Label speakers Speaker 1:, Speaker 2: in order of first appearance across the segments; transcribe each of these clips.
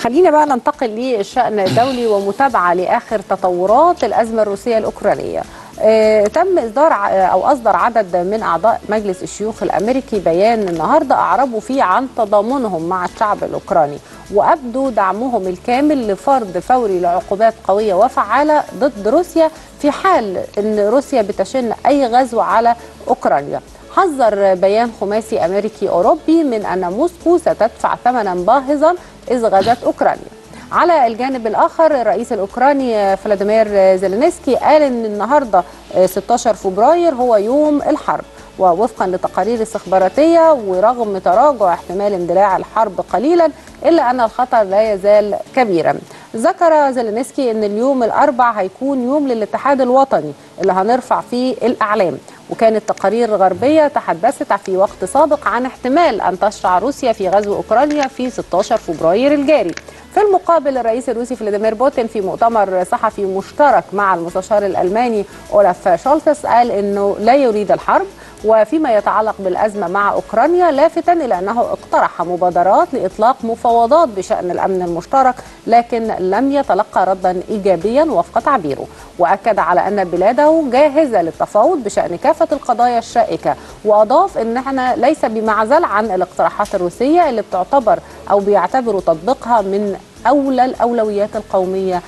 Speaker 1: خلينا بقى ننتقل للشأن الدولي ومتابعة لآخر تطورات الأزمة الروسية الأوكرانية آه، تم إصدار ع- أو أصدر عدد من أعضاء مجلس الشيوخ الأمريكي بيان النهاردة أعربوا فيه عن تضامنهم مع الشعب الأوكراني وأبدوا دعمهم الكامل لفرض فوري لعقوبات قوية وفعالة ضد روسيا في حال أن روسيا بتشن أي غزو على أوكرانيا حذر بيان خماسي أمريكي أوروبي من أن موسكو ستدفع ثمنا باهظا إذ غزت أوكرانيا على الجانب الآخر الرئيس الأوكراني فلاديمير زيلينسكي قال أن النهاردة 16 فبراير هو يوم الحرب ووفقا لتقارير استخباراتية ورغم تراجع احتمال اندلاع الحرب قليلا إلا أن الخطر لا يزال كبيرا ذكر زيلينسكي أن اليوم الأربع هيكون يوم للاتحاد الوطني اللي هنرفع فيه الأعلام وكانت تقارير غربية تحدثت في وقت سابق عن احتمال أن تشرع روسيا في غزو أوكرانيا في 16 فبراير الجاري في المقابل الرئيس الروسي فلاديمير بوتين في مؤتمر صحفي مشترك مع المستشار الألماني أولاف شولتس قال أنه لا يريد الحرب وفيما يتعلق بالأزمة مع أوكرانيا لافتا إلى أنه اقترح مبادرات لإطلاق مفاوضات بشأن الأمن المشترك لكن لم يتلقى ردا إيجابيا وفق تعبيره وأكد على أن بلاده جاهزة للتفاوض بشأن كافة القضايا الشائكة وأضاف أن احنا ليس بمعزل عن الاقتراحات الروسية اللي بتعتبر أو بيعتبروا تطبيقها من أولى الأولويات القومية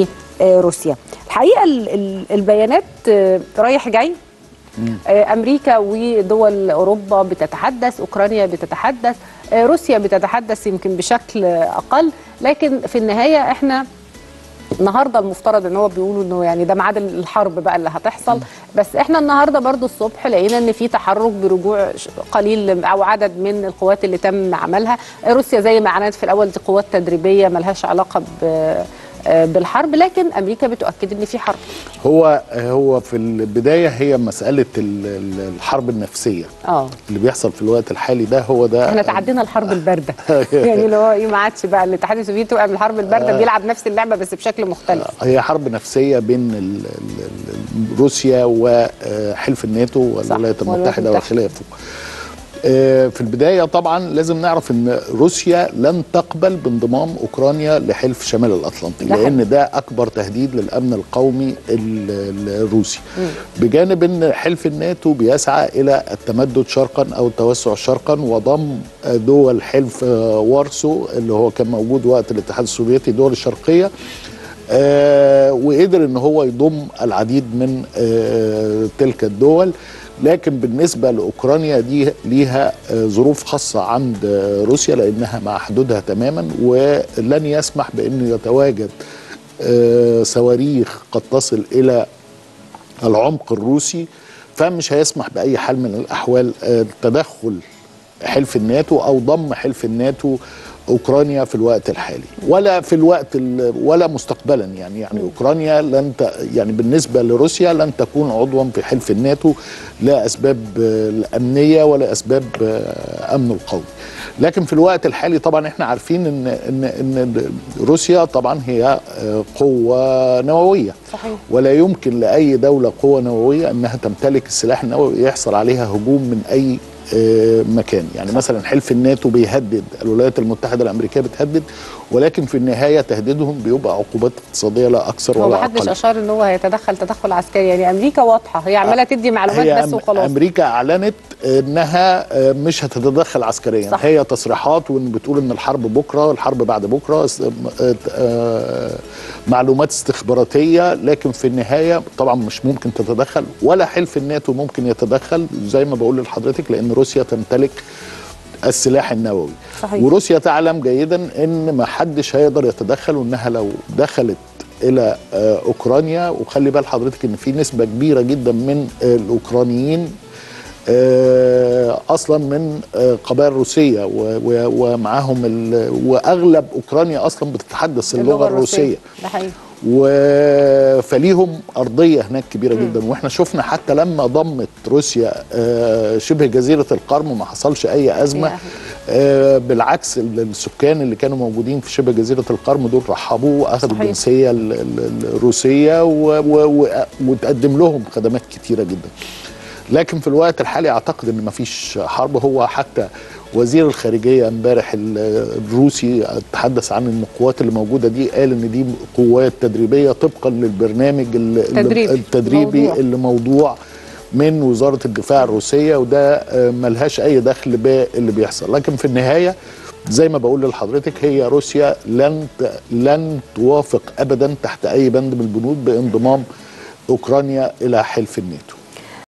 Speaker 1: لروسيا الحقيقة ال- ال- البيانات آه، رايح جاي آه، امريكا ودول اوروبا بتتحدث اوكرانيا بتتحدث آه، روسيا بتتحدث يمكن بشكل اقل لكن في النهايه احنا النهارده المفترض ان هو بيقولوا انه يعني ده ميعاد الحرب بقى اللي هتحصل بس احنا النهارده برضو الصبح لقينا ان في تحرك برجوع ش- قليل او عدد من القوات اللي تم عملها روسيا زي ما اعلنت في الاول دي قوات تدريبيه ملهاش علاقه ب آه، بالحرب لكن امريكا بتؤكد ان في حرب
Speaker 2: هو هو في البدايه هي مساله ال- ال- الحرب النفسيه
Speaker 1: اه
Speaker 2: اللي بيحصل في الوقت الحالي ده هو ده
Speaker 1: احنا تعدينا الحرب البارده يعني اللي هو ايه ما عادش بقى الاتحاد السوفيتي وقع من الحرب البارده بيلعب نفس اللعبه بس بشكل مختلف
Speaker 2: هي حرب نفسيه بين ال ال ال روسيا وحلف الناتو والولايات المتحده
Speaker 1: المتحدة.
Speaker 2: وخلافه آه، في البدايه طبعا لازم نعرف ان روسيا لن تقبل بانضمام اوكرانيا لحلف شمال الاطلنطي
Speaker 1: ده حقيقي.
Speaker 2: لان ده اكبر تهديد للامن القومي ال- الروسي بجانب ان حلف الناتو بيسعى الى التمدد شرقا او التوسع شرقا وضم آه، دول حلف آه، وارسو اللي هو كان موجود وقت الاتحاد السوفيتي دول الشرقيه آه، وقدر ان هو يضم العديد من آه، تلك الدول لكن بالنسبه لاوكرانيا دي ليها آه، ظروف خاصه عند آه، روسيا لانها مع حدودها تماما ولن يسمح بانه يتواجد آه، صواريخ قد تصل الى العمق الروسي فمش هيسمح باي حال من الاحوال آه، تدخل حلف الناتو او ضم حلف الناتو اوكرانيا في الوقت الحالي ولا في الوقت ال- ولا مستقبلا يعني يعني اوكرانيا لن ت يعني بالنسبه لروسيا لن تكون عضوا في حلف الناتو لا اسباب آه، الامنيه ولا اسباب آه، امن القومي لكن في الوقت الحالي طبعا احنا عارفين ان ان ان روسيا طبعا هي آه، قوه نوويه
Speaker 1: صحيح
Speaker 2: ولا يمكن لاي دوله قوه نوويه انها تمتلك السلاح النووي يحصل عليها هجوم من اي آه، مكان يعني مثلا حلف الناتو بيهدد الولايات المتحده الامريكيه بتهدد ولكن في النهايه تهديدهم بيبقى عقوبات اقتصاديه لا اكثر
Speaker 1: هو
Speaker 2: ولا
Speaker 1: ما حدش
Speaker 2: اقل
Speaker 1: اشار ان هو هيتدخل تدخل عسكري يعني امريكا واضحه هي عماله تدي معلومات
Speaker 2: هي
Speaker 1: بس
Speaker 2: أم-
Speaker 1: وخلاص
Speaker 2: امريكا اعلنت انها آه، مش هتتدخل عسكريا
Speaker 1: صح.
Speaker 2: هي تصريحات وان بتقول ان الحرب بكره الحرب بعد بكره است- آه، آه، معلومات استخباراتيه لكن في النهايه طبعا مش ممكن تتدخل ولا حلف الناتو ممكن يتدخل زي ما بقول لحضرتك لان روسيا تمتلك السلاح النووي
Speaker 1: صحيح.
Speaker 2: وروسيا تعلم جيدا ان ما حدش هيقدر يتدخل وانها لو دخلت الى آه، اوكرانيا وخلي بال حضرتك ان في نسبه كبيره جدا من آه، الاوكرانيين آه، اصلا من آه، قبائل روسيه و- و- ومعاهم ال- واغلب اوكرانيا اصلا بتتحدث اللغه الروسيه
Speaker 1: ده حقيقي
Speaker 2: و- فليهم ارضيه هناك كبيره جدا واحنا شفنا حتى لما ضمت روسيا آه، شبه جزيره القرم ما حصلش اي ازمه
Speaker 1: يا أخي.
Speaker 2: آه، بالعكس ال- السكان اللي كانوا موجودين في شبه جزيره القرم دول رحبوا واخذوا
Speaker 1: صحيح.
Speaker 2: الجنسيه ال- ال- الروسيه و- و- و- وتقدم لهم خدمات كتيره جدا لكن في الوقت الحالي اعتقد ان مفيش حرب هو حتى وزير الخارجيه امبارح ال- الروسي تحدث عن ان القوات اللي موجوده دي قال ان دي قوات تدريبيه طبقا للبرنامج ال-
Speaker 1: تدريبي.
Speaker 2: التدريبي
Speaker 1: موضوع.
Speaker 2: اللي موضوع من وزاره الدفاع الروسيه وده آه، ملهاش اي دخل باللي بيحصل لكن في النهايه زي ما بقول لحضرتك هي روسيا لن ت- لن توافق ابدا تحت اي بند من البنود بانضمام اوكرانيا الى حلف الناتو